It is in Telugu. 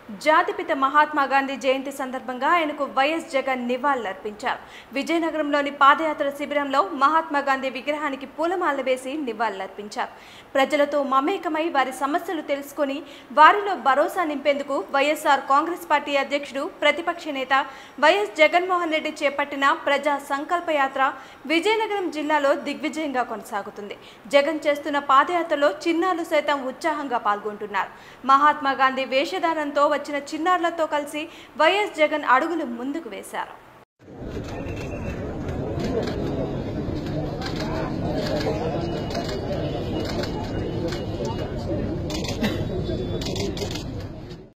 జాతిపిత మహాత్మా గాంధీ జయంతి సందర్భంగా ఆయనకు వైఎస్ జగన్ నివాళులర్పించారు విజయనగరంలోని పాదయాత్ర శిబిరంలో మహాత్మా గాంధీ విగ్రహానికి పూలమాల వేసి నివాళులర్పించారు ప్రజలతో మమేకమై వారి సమస్యలు తెలుసుకొని వారిలో భరోసా నింపేందుకు వైఎస్ఆర్ కాంగ్రెస్ పార్టీ అధ్యక్షుడు ప్రతిపక్ష నేత వైఎస్ జగన్మోహన్ రెడ్డి చేపట్టిన ప్రజా సంకల్ప యాత్ర విజయనగరం జిల్లాలో దిగ్విజయంగా కొనసాగుతుంది జగన్ చేస్తున్న పాదయాత్రలో చిన్నారులు సైతం ఉత్సాహంగా పాల్గొంటున్నారు మహాత్మా గాంధీ వేషధారంతో వచ్చిన చిన్నారులతో కలిసి వైఎస్ జగన్ అడుగులు ముందుకు వేశారు ¡Vamos!